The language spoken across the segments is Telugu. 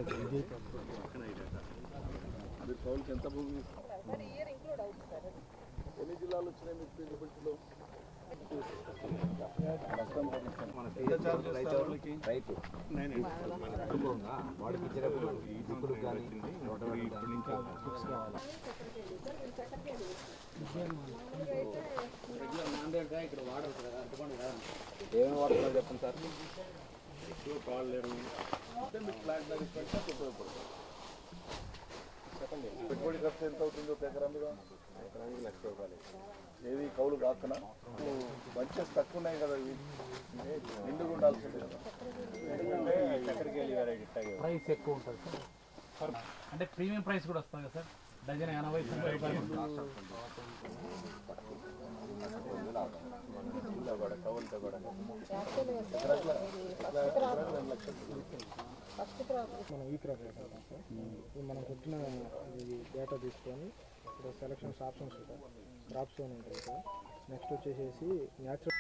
మీరు కౌలుకి ఎంత భూమి ఎన్ని జిల్లాలు వచ్చినాయి మీకు పెట్టుబడిలో రైతు అనుభవంగా వాడికి ఇచ్చినప్పుడు ఇప్పుడు కానీ ఇప్పటి నుంచి ఏమేమి వాడుతున్నారు చెప్పండి సార్ అంటే మీకు ప్లాంట్ దగ్గర పెట్టినట్టు ఉపయోగపడుతుంది చెప్పండి పెట్టుబడి ఖర్చు ఎంత అవుతుందో ఒక ఎకరా మీద ఎకరానికి లక్ష రూపాయలు ఏది కౌలు కాకునా మంచెస్ తక్కువ ఉన్నాయి కదా ఇవి నిండుగా ఉండాల్సింది కదా చక్కెరకి వెళ్ళి వెరైటీ ఇట్టాగే ప్రైస్ ఎక్కువ ఉంటుంది సార్ ఫర్ అంటే ప్రీమియం ప్రైస్ కూడా వస్తుంది కదా సార్ డజన్ ఎనభై తొంభై రూపాయలు జిల్లా కూడా కవులతో కూడా మనం ఈ క్రాప్ వేసాం సార్ ఇది మనం పెట్టిన ఇది డేటా తీసుకొని ఇక్కడ సెలక్షన్స్ ఆప్షన్స్ ఉంటాయి క్రాప్ జోన్ ఉంటుంది సార్ నెక్స్ట్ వచ్చేసేసి న్యాచురల్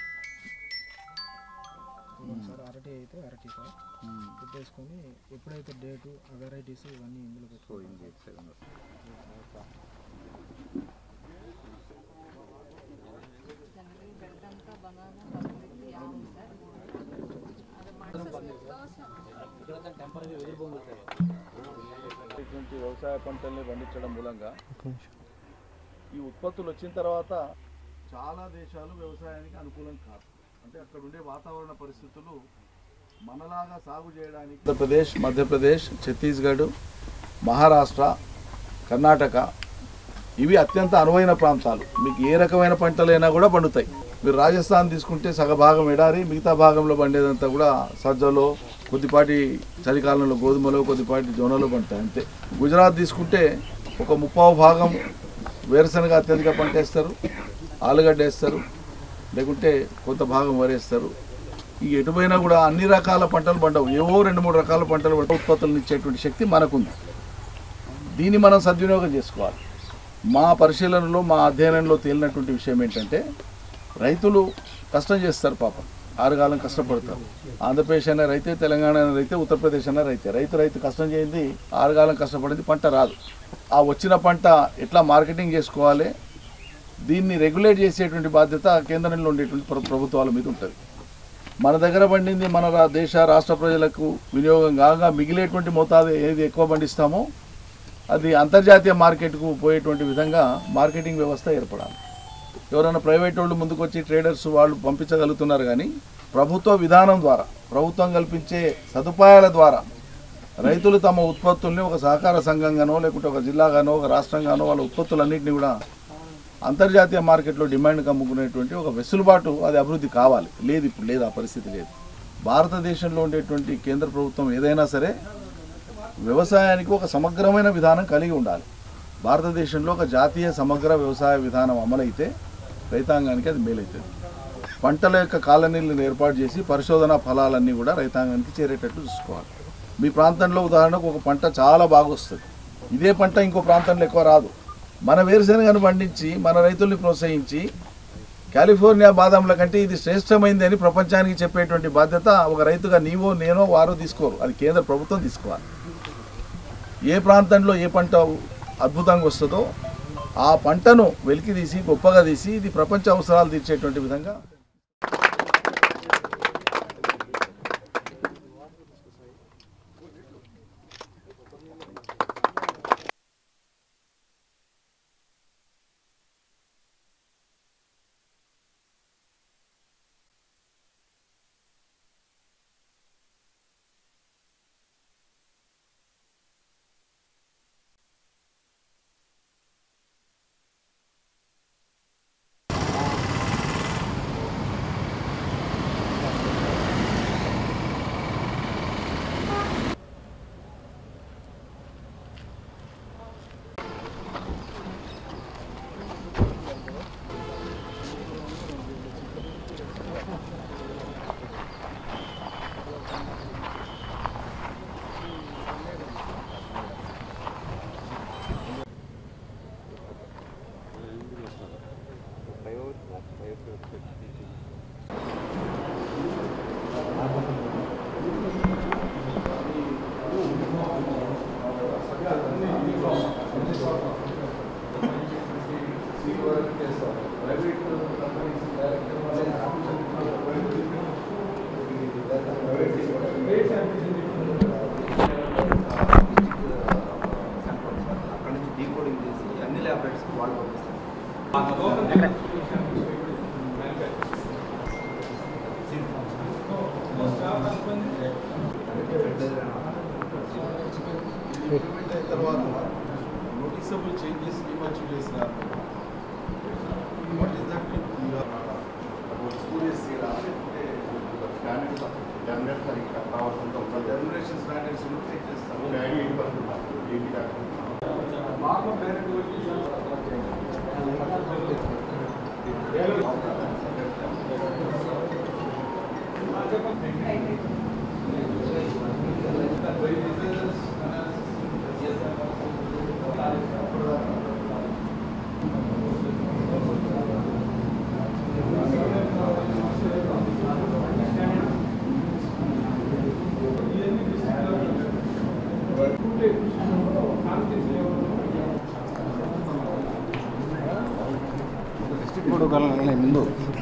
సార్ అరటి అయితే అరటి సార్ పెట్టేసుకొని ఎప్పుడైతే డేటు ఆ వెరైటీస్ ఇవన్నీ ఇందులో పెట్టుకోవాలి టెంపరీ ఎదురు ఇటువంటి వ్యవసాయ పంటల్ని పండించడం మూలంగా ఈ ఉత్పత్తులు వచ్చిన తర్వాత చాలా దేశాలు వ్యవసాయానికి అనుకూలం కాదు అంటే అక్కడ ఉండే వాతావరణ పరిస్థితులు మనలాగా సాగు చేయడానికి ఆంధ్రప్రదేశ్ మధ్యప్రదేశ్ ఛత్తీస్గఢ్ మహారాష్ట్ర కర్ణాటక ఇవి అత్యంత అనువైన ప్రాంతాలు మీకు ఏ రకమైన పంటలైనా కూడా పండుతాయి మీరు రాజస్థాన్ తీసుకుంటే సగభాగం ఎడారి మిగతా భాగంలో పండేదంతా కూడా సజ్జలో కొద్దిపాటి చలికాలంలో గోధుమలో కొద్దిపాటి జొన్నలో పండుతాయి అంతే గుజరాత్ తీసుకుంటే ఒక ముప్పావు భాగం వేరుశనగ అత్యధిక పంట వేస్తారు ఆలుగడ్డ వేస్తారు లేకుంటే కొంత భాగం వరేస్తారు ఈ ఎటుపోయినా కూడా అన్ని రకాల పంటలు పండవు ఏవో రెండు మూడు రకాల పంటలు పంట ఉత్పత్తులను ఇచ్చేటువంటి శక్తి మనకుంది దీన్ని మనం సద్వినియోగం చేసుకోవాలి మా పరిశీలనలో మా అధ్యయనంలో తేలినటువంటి విషయం ఏంటంటే రైతులు కష్టం చేస్తారు పాపం ఆరుగాలం కష్టపడతారు ఆంధ్రప్రదేశ్ అయినా రైతే తెలంగాణ అయినా రైతే ఉత్తరప్రదేశ్ అయినా రైతే రైతు రైతు కష్టం చేయింది ఆరుగాలం కష్టపడింది పంట రాదు ఆ వచ్చిన పంట ఎట్లా మార్కెటింగ్ చేసుకోవాలి దీన్ని రెగ్యులేట్ చేసేటువంటి బాధ్యత కేంద్రంలో ఉండేటువంటి ప్ర- ప్రభుత్వాల మీద ఉంటుంది మన దగ్గర పండింది మన రా- దేశ రాష్ట్ర ప్రజలకు వినియోగం కాగా మిగిలేటువంటి మోతాదు ఏది ఎక్కువ పండిస్తామో అది అంతర్జాతీయ మార్కెట్కు పోయేటువంటి విధంగా మార్కెటింగ్ వ్యవస్థ ఏర్పడాలి ఎవరైనా ప్రైవేట్ వాళ్ళు ముందుకు వచ్చి ట్రేడర్స్ వాళ్ళు పంపించగలుగుతున్నారు కానీ ప్రభుత్వ విధానం ద్వారా ప్రభుత్వం కల్పించే సదుపాయాల ద్వారా రైతులు తమ ఉత్పత్తుల్ని ఒక సహకార సంఘంగానో లేకుంటే ఒక జిల్లాగానో ఒక రాష్ట్రంగానో వాళ్ళ ఉత్పత్తులన్నింటినీ కూడా అంతర్జాతీయ మార్కెట్లో డిమాండ్కి అమ్ముకునేటువంటి ఒక వెసులుబాటు అది అభివృద్ధి కావాలి లేదు ఇప్పుడు లేదు ఆ పరిస్థితి లేదు భారతదేశంలో ఉండేటువంటి కేంద్ర ప్రభుత్వం ఏదైనా సరే వ్యవసాయానికి ఒక సమగ్రమైన విధానం కలిగి ఉండాలి భారతదేశంలో ఒక జాతీయ సమగ్ర వ్యవసాయ విధానం అమలైతే రైతాంగానికి అది మేలవుతుంది పంటల యొక్క కాలనీలను ఏర్పాటు చేసి పరిశోధన ఫలాలన్నీ కూడా రైతాంగానికి చేరేటట్టు చూసుకోవాలి మీ ప్రాంతంలో ఉదాహరణకు ఒక పంట చాలా బాగా వస్తుంది ఇదే పంట ఇంకో ప్రాంతంలో ఎక్కువ రాదు మన వేరుశనగను పండించి మన రైతుల్ని ప్రోత్సహించి కాలిఫోర్నియా బాదంల కంటే ఇది శ్రేష్టమైంది అని ప్రపంచానికి చెప్పేటువంటి బాధ్యత ఒక రైతుగా నీవో నేనో వారో తీసుకోరు అది కేంద్ర ప్రభుత్వం తీసుకోవాలి ఏ ప్రాంతంలో ఏ పంట అద్భుతంగా వస్తుందో ఆ పంటను వెలికి తీసి గొప్పగా తీసి ఇది ప్రపంచ అవసరాలు తీర్చేటువంటి విధంగా ప్రయోజనం ఇప్పుడు కలగలే ముందు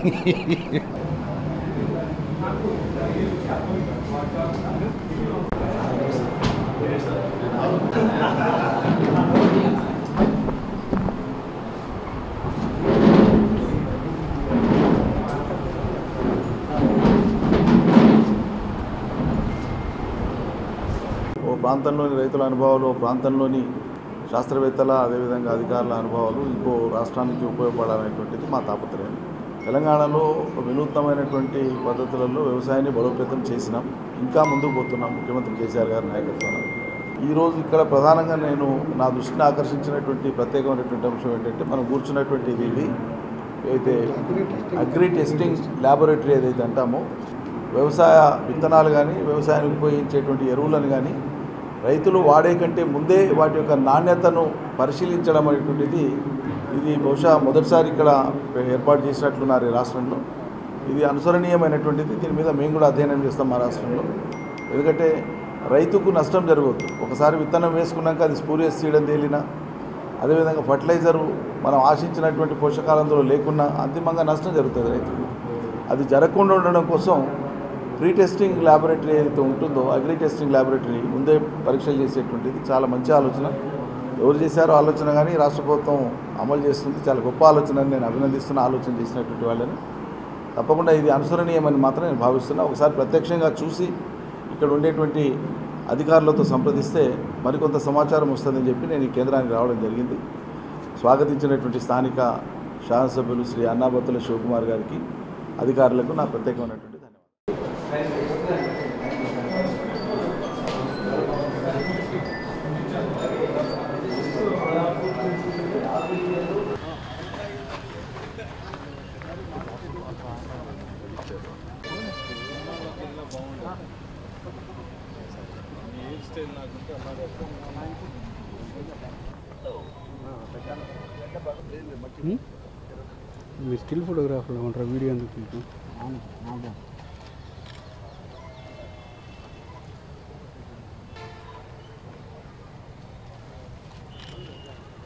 ఓ ప్రాంతంలోని రైతుల అనుభవాలు ఓ ప్రాంతంలోని శాస్త్రవేత్తల అదేవిధంగా అధికారుల అనుభవాలు ఇంకో రాష్ట్రానికి ఉపయోగపడాలనేటువంటిది మా తాపత్రయం తెలంగాణలో ఒక వినూత్నమైనటువంటి పద్ధతులలో వ్యవసాయాన్ని బలోపేతం చేసినాం ఇంకా ముందుకు పోతున్నాం ముఖ్యమంత్రి కేసీఆర్ గారి నాయకత్వంలో ఈరోజు ఇక్కడ ప్రధానంగా నేను నా దృష్టిని ఆకర్షించినటువంటి ప్రత్యేకమైనటువంటి అంశం ఏంటంటే మనం కూర్చున్నటువంటి ఇది ఇది అయితే అగ్రి టెస్టింగ్ ల్యాబొరేటరీ ఏదైతే అంటామో వ్యవసాయ విత్తనాలు కానీ వ్యవసాయానికి ఉపయోగించేటువంటి ఎరువులను కానీ రైతులు వాడే కంటే ముందే వాటి యొక్క నాణ్యతను పరిశీలించడం అనేటువంటిది ఇది బహుశా మొదటిసారి ఇక్కడ ఏర్పాటు చేసినట్లున్నారు ఈ రాష్ట్రంలో ఇది అనుసరణీయమైనటువంటిది దీని మీద మేము కూడా అధ్యయనం చేస్తాం మా రాష్ట్రంలో ఎందుకంటే రైతుకు నష్టం జరగవద్దు ఒకసారి విత్తనం వేసుకున్నాక అది స్పూరియస్ సీడని తేలినా అదేవిధంగా ఫర్టిలైజరు మనం ఆశించినటువంటి పోషకాలు అందులో లేకున్నా అంతిమంగా నష్టం జరుగుతుంది రైతుకు అది జరగకుండా ఉండడం కోసం ప్రీ టెస్టింగ్ ల్యాబొరేటరీ ఏదైతే ఉంటుందో అగ్రి టెస్టింగ్ ల్యాబొరేటరీ ముందే పరీక్షలు చేసేటువంటిది చాలా మంచి ఆలోచన ఎవరు చేశారో ఆలోచన కానీ రాష్ట్ర ప్రభుత్వం అమలు చేస్తుంది చాలా గొప్ప ఆలోచన అని నేను అభినందిస్తున్న ఆలోచన చేసినటువంటి వాళ్ళని తప్పకుండా ఇది అనుసరణీయమని మాత్రం నేను భావిస్తున్నా ఒకసారి ప్రత్యక్షంగా చూసి ఇక్కడ ఉండేటువంటి అధికారులతో సంప్రదిస్తే మరికొంత సమాచారం వస్తుందని చెప్పి నేను ఈ కేంద్రానికి రావడం జరిగింది స్వాగతించినటువంటి స్థానిక శాసనసభ్యులు శ్రీ అన్నాబత్తుల శివకుమార్ గారికి అధికారులకు నా ప్రత్యేకమైనటువంటి ధన్యవాదాలు మీరు స్టిల్ ఫోటోగ్రాఫర్లో ఉంటారు వీడియో ఎందుకు మీకు